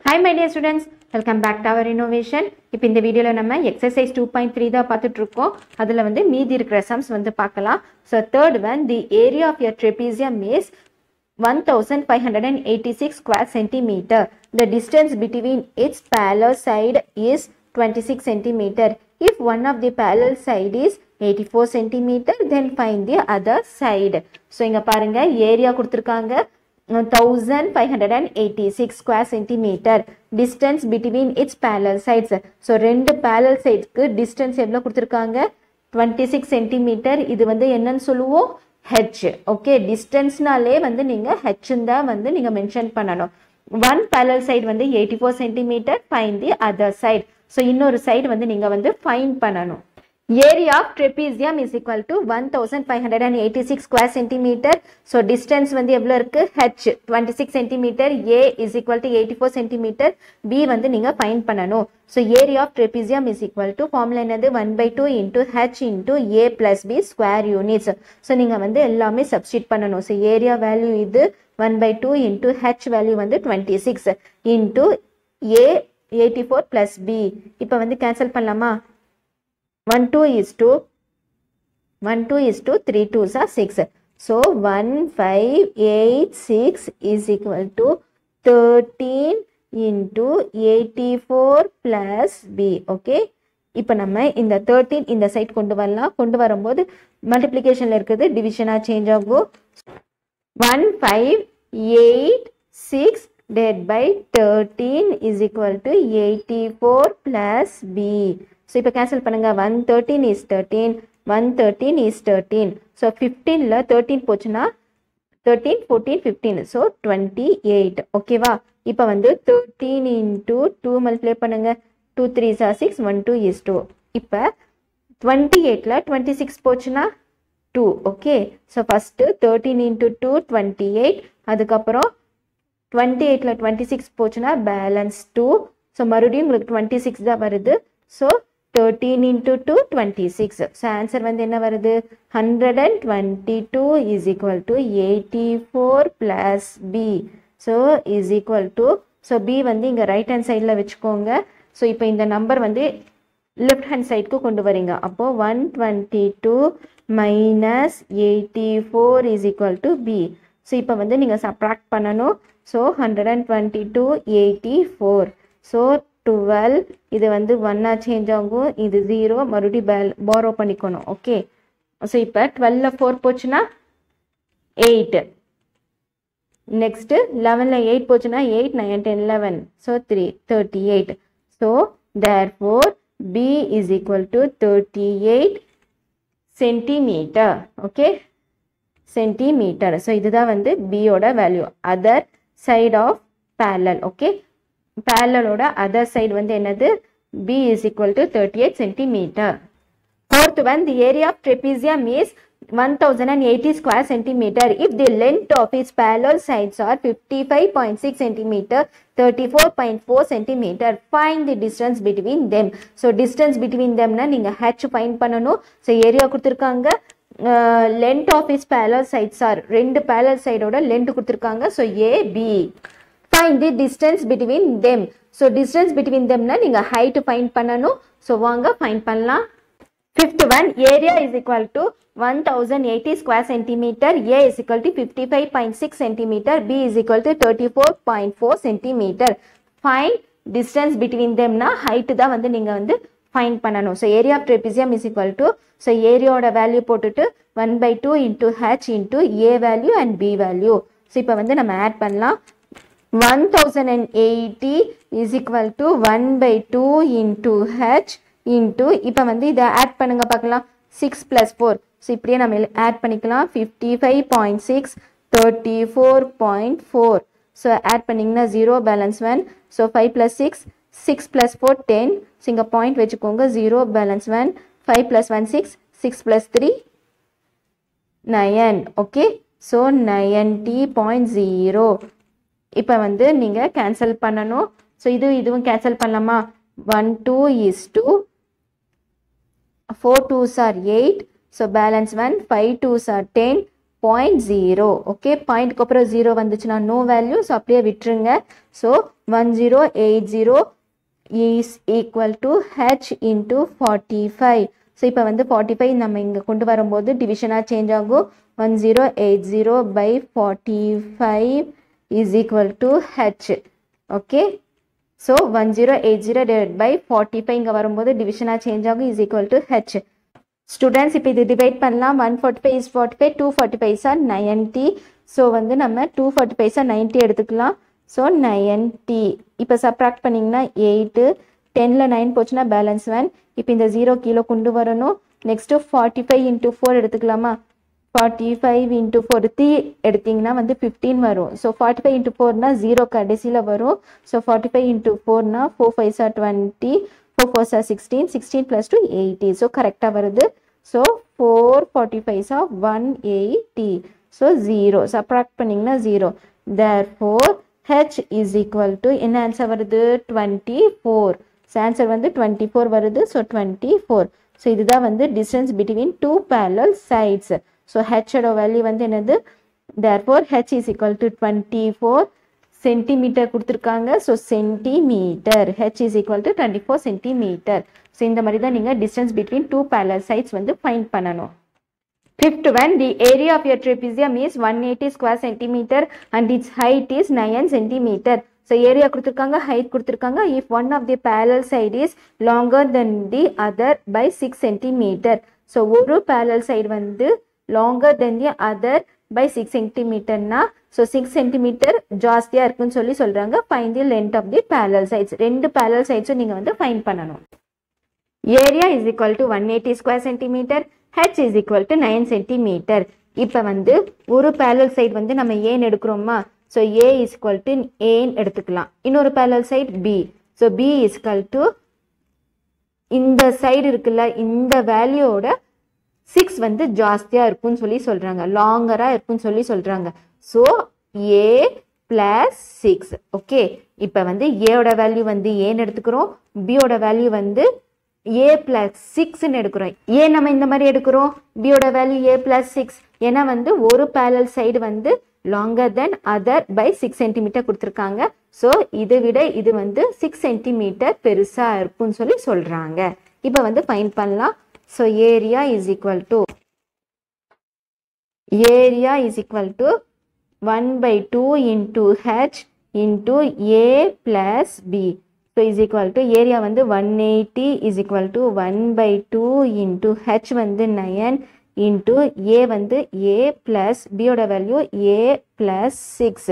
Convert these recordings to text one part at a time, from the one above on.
Hi my dear students welcome back to our innovation இப்போ இந்த வீடியோவில் நம்ம எக்ஸசைஸ் டூ பாயிண்ட் த்ரீ தான் பார்த்துட்டு இருக்கோம் அதில் வந்து மீதி இருக்கிற சம்ஸ் வந்து பார்க்கலாம் so third one the area of your trapezium is 1586 square centimeter. The distance between its parallel side is 26 centimeter. If one of the parallel side is 84 centimeter, then find the other side. So, இங்க பாருங்க area கொடுத்துருக்காங்க thousand five hundred and eighty six square centimeter distance between its parallel sides so ரெண்டு parallel சைட்ஸ்க்கு distance எவ்வளோ கொடுத்துருக்காங்க twenty six centimetre இது வந்து என்னன்னு சொல்லுவோம் ஹெச் ஓகே டிஸ்டன்ஸ்னாலே வந்து நீங்கள் ஹெச்ன்னு தான் வந்து நீங்கள் மென்ஷன் பண்ணணும் ஒன் பேரல் சைடு வந்து eighty four centimeter find the other side so இன்னொரு சைடு வந்து நீங்கள் வந்து ஃபைன் பண்ணணும் area of trapezium is equal to one thousand five hundred and eighty six square centimeter so distance வந்து எவ்வளோ இருக்கு H twenty six centimeter A is equal to eighty four centimeter B வந்து நீங்கள் find பண்ணணும் so area of trapezium is equal to formula என்னது one by two into H into A plus B square units so நீங்கள் வந்து எல்லாமே substitute பண்ணணும் so area value இது one by two into H value வந்து twenty six into A eighty four plus B இப்போ வந்து cancel பண்ணலாமா 1 2 is 2 1 2 is 2 3 2s are 6 so 1 5 8 6 is equal to 13 into 84 plus b okay இப்போ நம்ம இந்த thirteen இந்த side கொண்டு வரலாம் கொண்டு வரும்போது மல்டிப்ளிகேஷனில் இருக்குது டிவிஷனாக சேஞ்ச் ஆகும் ஒன் ஃபைவ் எயிட் சிக்ஸ் டெட் by thirteen is equal to eighty four plus B so இப்போ கேன்சல் பண்ணுங்க one thirteen is thirteen one thirteen is thirteen so ஃபிஃப்டீனில் தேர்ட்டீன் போச்சுன்னா thirteen fourteen fifteen so twenty eight ஓகேவா இப்போ வந்து thirteen into two multiply பண்ணுங்க two three are six one two is two இப்போ twenty எயிட்டில் டுவெண்ட்டி சிக்ஸ் போச்சுன்னா two okay so first thirteen into two twenty eight அதுக்கப்புறம் twenty எயிட்டில் twenty six போச்சுன்னா பேலன்ஸ் டூ ஸோ மறுபடியும் உங்களுக்கு டுவெண்ட்டி சிக்ஸ் தான் வருது so thirteen into two twenty six so answer வந்து என்ன வருது hundred and twenty two is equal to eighty four plus B so is equal to so B வந்து இங்கே ரைட் ஹேண்ட் சைடில் வச்சுக்கோங்க ஸோ இப்போ இந்த நம்பர் வந்து லெஃப்ட் ஹேண்ட் சைடுக்கு கொண்டு வரீங்க அப்போது one twenty two minus eighty four is equal to B so இப்போ வந்து நீங்கள் சப்ராக்ட் பண்ணணும் so hundred and twenty two eighty four so twelve இது வந்து ஒன்னா சேஞ்ச் ஆகும் இது ஜீரோ மறுபடியும் பேல் பாரோ பண்ணிக்கணும் ஓகே ஸோ இப்போ டுவெல்ல ஃபோர் போச்சுன்னா எயிட் நெக்ஸ்ட்டு லெவனில் எயிட் போச்சுன்னா eight nine ten eleven so three thirty eight so therefore B is equal to thirty eight centimeter okay centimeter so இதுதான் வந்து பியோட value other side of parallel okay பேரலோட other side வந்து என்னது B is equal to thirty eight centimeter fourth one the area of trapezium is 1080 square centimeter if the length of its parallel sides are 55.6 centimeter 34.4 centimeter find the distance between them so distance between them னா நீங்க h find பண்ணணும் so area கொடுத்திருக்காங்க length of is parallel sides are ரெண்டு parallel சைடோட length கொடுத்துருக்காங்க so A B find the distance between them so distance between தெம்னா நீங்கள் height find பண்ணணும் ஸோ வாங்க ஃபைன் பண்ணலாம் fifth one area is equal to one thousand eighty square centimeter A is equal to fifty five point six centimeter B is equal to thirty four point four centimeter find distance between தெம்னா height தான் வந்து நீங்கள் வந்து find பண்ணணும் so area of trapezium is equal to so ஏரியாவோட value போட்டுட்டு one by two into H into A value and B value so இப்போ வந்து நம்ம ஆட் பண்ணலாம் one thousand and eighty is equal to one by two into H into இப்போ வந்து இதை add பண்ணுங்க பார்க்கலாம் சிக்ஸ் ப்ளஸ் ஃபோர் ஸோ இப்படியே நம்ம ஆட் பண்ணிக்கலாம் fifty five point six thirty four point four so add பண்ணிங்கன்னா zero balance one so five plus six six plus four ten so இங்கே பாயிண்ட் வச்சுக்கோங்க zero balance one five plus one six six plus three nine okay so ninety point zero இப்போ வந்து நீங்கள் cancel பண்ணணும் so இது இதுவும் cancel பண்ணலாமா one two is two four twos are eight so balance one five twos are ten point zero okay பாயிண்ட்க்கு அப்புறம் zero வந்துச்சுன்னா நோ வேல்யூ ஸோ அப்படியே விட்டுருங்க so one zero eight zero is equal to H into forty five so இப்போ வந்து forty five நம்ம இங்கே கொண்டு வரும்போது டிவிஷனாக சேஞ்ச் ஆகும் one zero eight zero by forty five is equal to H okay so one zero eight zero divide by forty five இங்கே வரும்போது டிவிஷனாக சேஞ்ச் ஆகும் is equal to H students இப்போ இது டிவைட் பண்ணலாம் one forty five is forty five two forty ஃபைவ்ஸா ninety so வந்து நம்ம டூ ஃபார்ட்டி ஃபைவ்ஸா நைன்ட்டி எடுத்துக்கலாம் ஸோ நைன்ட்டி இப்போ சப்ராக்ட் பண்ணிங்கன்னா எயிட்டு டெனில் நைன் போச்சுன்னா பேலன்ஸ் ஒன் இப்போ இந்த ஜீரோ கீழே கொண்டு வரணும் next forty five into four எடுத்துக்கலாமா forty five into four three எடுத்திங்கன்னா வந்து ஃபிஃப்டீன் வரும் ஸோ ஃபார்ட்டி ஃபைவ் இன்ட்டு ஃபோர்னா ஜீரோ கடைசியில் வரும் ஸோ ஃபார்ட்டி ஃபைவ் இன்ட்டு ஃபோர்னா four five are twenty four four are sixteen sixteen plus two eighty so கரெக்டாக வருது so four forty five are one eighty so zero subtract பண்ணிங்கன்னா zero therefore H is equal to என்ன answer வருது twenty four so answer வந்து twenty four வருது so twenty four so இதுதான் வந்து distance between two parallel sides so ஹெச்சோட value வந்து என்னது therefore H is equal to twenty four centimeter கொடுத்துருக்காங்க so centimeter H is equal to twenty four centimeter so இந்த மாதிரி தான் நீங்கள் distance between two parallel sides வந்து find பண்ணணும் Fifth one, the area of your trapezium is 180 square centimeter and its height is 9 centimeter. So area கொடுத்திருக்காங்க height கொடுத்திருக்காங்க if one of the parallel side is longer than the other by 6 centimeter. So ஒரு parallel side வந்து longer than the other by 6 centimeterனா so 6 centimeter ஜாஸ்தியா இருக்குன்னு சொல்லி சொல்றாங்க find the length of the parallel sides. ரெண்டு parallel sides நீங்க வந்து find பண்ணணும். Area is equal to one eighty square centimeter H is equal to nine centimeter இப்போ வந்து ஒரு பேரல் சைடு வந்து நம்ம ஏன் எடுக்கிறோமா so A is equal to ஏன் எடுத்துக்கலாம் இன்னொரு parallel side B so B is equal to இந்த சைடு இருக்குல்ல இந்த வேல்யூவோட சிக்ஸ் வந்து ஜாஸ்தியாக இருக்கும்னு சொல்லி சொல்கிறாங்க லாங்கராக இருக்கும்னு சொல்லி சொல்கிறாங்க so A plus six okay இப்போ வந்து ஏவோட வேல்யூ வந்து ஏன்னு எடுத்துக்கிறோம் பியோட வேல்யூ வந்து ஏ பிளஸ் சிக்ஸ்ன்னு எடுக்கிறோம் ஏன் நம்ம இந்த மாதிரி எடுக்கிறோம் பியோட வேல்யூ ஏ பிளஸ் சிக்ஸ் ஏன்னா வந்து ஒரு பேரல் சைடு வந்து longer than other by six centimeter கொடுத்துருக்காங்க ஸோ இதை விட இது வந்து சிக்ஸ் சென்டிமீட்டர் பெருசாக இருக்கும்னு சொல்லி சொல்கிறாங்க இப்போ வந்து ஃபைன் பண்ணலாம் so area is equal to area is equal to one by two into H into A plus B so is equal to area வந்து one eighty is equal to one by two into H வந்து nine into A வந்து A plus பியோட value A plus six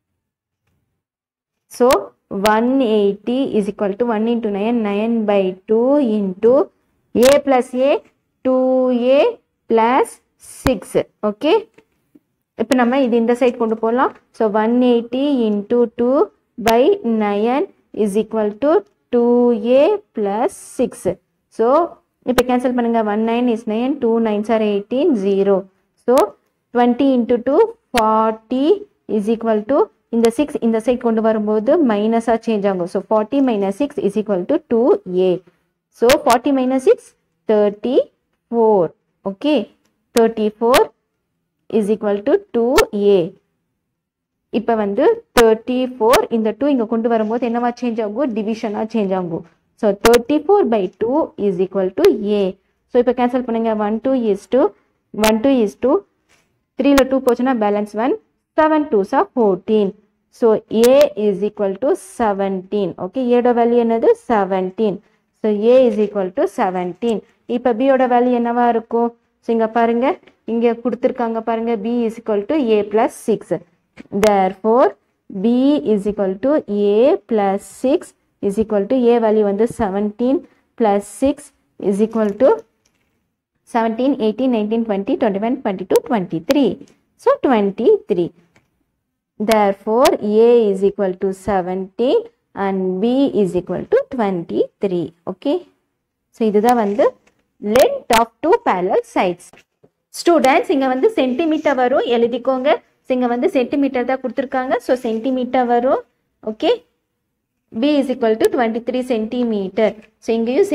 so one eighty is equal to one into nine nine by two into A plus A two A plus six okay இப்போ நம்ம இது இந்த side கொண்டு போகலாம் so one eighty into two by nine is equal to two A plus six so இப்போ cancel பண்ணுங்கள் one nine is nine two nine are eighteen zero so twenty into two forty is equal to இந்த six இந்த side கொண்டு வரும்போது மைனஸாக change ஆகும் so forty minus six is equal to two A so forty minus six thirty four okay thirty four is equal to two A இப்போ வந்து thirty four இந்த two இங்கே கொண்டு வரும்போது என்னவா சேஞ்ச் ஆகும் டிவிஷனாக சேஞ்ச் ஆகும் so thirty four by two is equal to A so இப்போ கேன்சல் பண்ணுங்க one two is two one two is two த்ரீல டூ போச்சுன்னா balance one seven two are fourteen so A is equal to seventeen okay ஏட value என்னது seventeen so A is equal to seventeen இப்போ பியோட value என்னவா இருக்கும் so இங்கே பாருங்க இங்கே கொடுத்துருக்காங்க பாருங்க B is equal to A plus six therefore b is equal to a plus 6 is equal to a value வந்து 17 plus 6 is equal to 17 18 19 20 21 22 23 so 23 therefore a is equal to 17 and b is equal to 23 okay so இதுதான் வந்து length of two parallel sides students இங்கே வந்து centimetre வரும் எழுதிக்கோங்க so இங்கே வந்து centimeter தான் கொடுத்துருக்காங்க ஸோ சென்டிமீட்டர் வரும் okay B is equal to twenty three centimeter so இங்கேயும்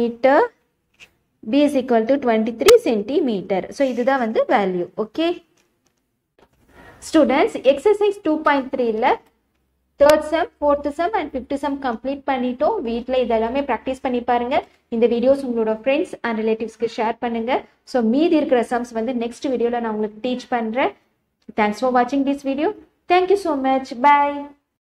centimeter B is equal to twenty three centimeter so இதுதான் வந்து value okay students exercise two point த்ரீல third sum fourth sum and fifth sum complete பண்ணிட்டோம் வீட்டில் இதெல்லாமே practice பண்ணி பாருங்க இந்த வீடியோஸ் உங்களோட ஃப்ரெண்ட்ஸ் அண்ட் ரிலேட்டிவ்ஸ்க்கு ஷேர் பண்ணுங்க ஸோ மீதி இருக்கிற சம்ஸ் வந்து நெக்ஸ்ட் வீடியோவில் நான் உங்களுக்கு டீச் பண்ணுறேன் தேங்க்ஸ் ஃபார் வாட்சிங் this video thank you so much bye